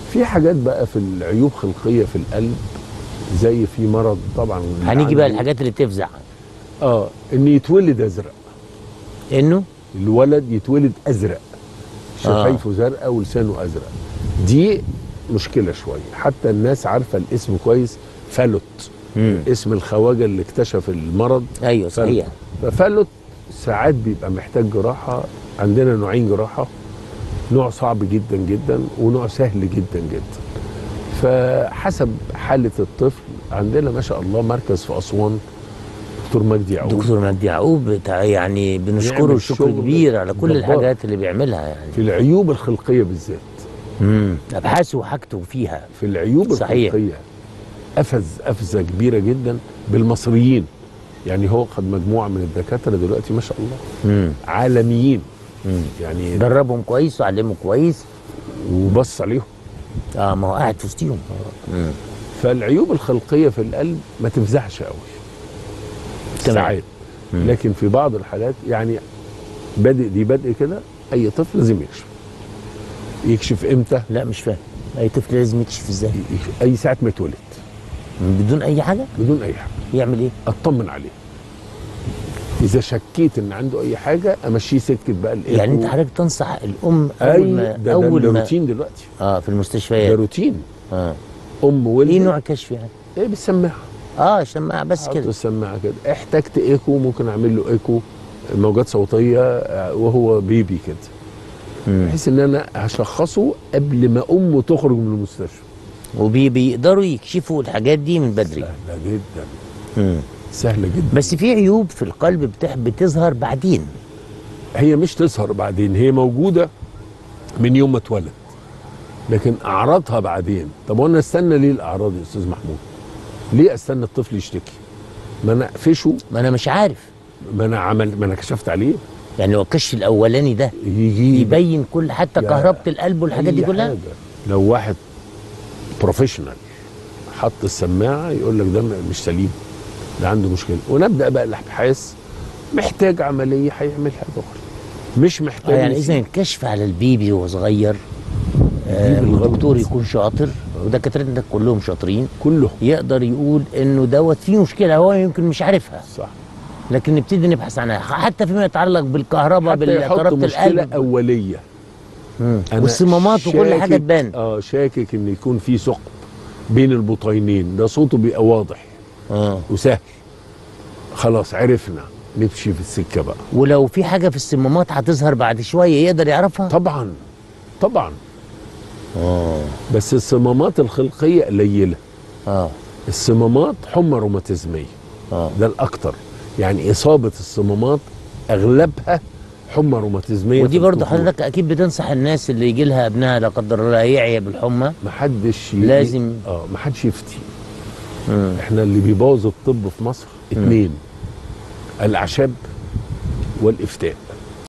في حاجات بقى في العيوب خلقيه في القلب زي في مرض طبعا هنيجي بقى عنده- الحاجات اللي تفزع اه ان يتولد ازرق انه الولد يتولد ازرق شفايفه زرقاء ولسانه ازرق دي مشكله شويه حتى الناس عارفه الاسم كويس فالوت مم. اسم الخواجه اللي اكتشف المرض ايوه فالوت. صحيح ففالوت ساعات بيبقى محتاج جراحه عندنا نوعين جراحه نوع صعب جدا جدا ونوع سهل جدا جدا فحسب حاله الطفل عندنا ما شاء الله مركز في اسوان دكتور مجدي يعقوب دكتور مجدي يعقوب بتاع يعني بنشكره بيعمل الشكر شغل كبير على كل جبار. الحاجات اللي بيعملها يعني في العيوب الخلقيه بالذات امم ابحاثه وحاجته فيها في العيوب صحيح. الخلقيه قفز قفزه كبيره جدا بالمصريين يعني هو خد مجموعه من الدكاتره دلوقتي ما شاء الله امم عالميين يعني دربهم كويس وعلمهم كويس وبص عليهم اه ما هو قاعد في وسطهم مم. فالعيوب الخلقيه في القلب ما تفزعش قوي تمام. ساعات لكن في بعض الحالات يعني بادئ دي بدء كده اي طفل لازم يكشف يكشف امتى لا مش فاهم اي طفل لازم يكشف ازاي ي- اي ساعه ما يتولد بدون اي حاجه بدون اي حاجه يعمل ايه اطمن عليه اذا شكيت ان عنده اي حاجه امشيه سكه بقى الايكو يعني انت حضرتك تنصح الام اول اي ما ده, ده, اول ده ما روتين دلوقتي اه في ده المستشفيات روتين اه ام ولد ايه نوع كشف يعني ايه بالسماعه اه شماعه بس حط كده السماعه كده احتجت ايكو ممكن اعمل له ايكو موجات صوتيه آه، وهو بيبي كده مم. بحيث ان انا هشخصه قبل ما امه تخرج من المستشفى وبيقدروا يكشفوا الحاجات دي من بدري سهله جدا مم. سهله جدا بس في عيوب في القلب بتح... بتظهر بعدين هي مش تظهر بعدين هي موجوده من يوم ما اتولد لكن اعراضها بعدين طب وانا استنى ليه الاعراض يا استاذ محمود ليه استنى الطفل يشتكي ما انا اقفشه ما انا مش عارف ما انا عمل ما انا كشفت عليه يعني هو الكشف الاولاني ده يجي يبين كل حتى يا كهربة القلب والحاجات دي أي كلها حاجة. لو واحد بروفيشنال حط السماعه يقول لك ده م- مش سليم ده عنده مشكله ونبدا بقى الابحاث محتاج عمليه هيعملها دغري مش آه محتاج يعني نسيب. اذا الكشف على البيبي وهو صغير آه بالغلط. والدكتور يكون شاطر ودكاترتنا كلهم شاطرين كله يقدر يقول انه دوت فيه مشكله هو يمكن مش عارفها صح لكن نبتدي نبحث عنها حتى فيما يتعلق بالكهرباء حتى يحط بالكهربة مشكله القلب اوليه مم. أنا والصمامات وكل حاجه شاكك- تبان اه شاكك ان يكون في ثقب بين البطينين ده صوته بيبقى واضح اه وسهل خلاص عرفنا نمشي في السكه بقى ولو في حاجه في الصمامات هتظهر بعد شويه يقدر يعرفها طبعا طبعا اه بس الصمامات الخلقيه قليله اه الصمامات حمى روماتيزميه اه ده الاكتر يعني اصابه الصمامات اغلبها حمى روماتيزميه ودي في برضه الطفولة. حضرتك اكيد بتنصح الناس اللي يجي لها ابنها لا قدر الله يعيا بالحمى محدش ي- لازم- اه محدش يفتي مم. احنا اللي بيبوظ الطب في مصر اتنين الاعشاب والافتاء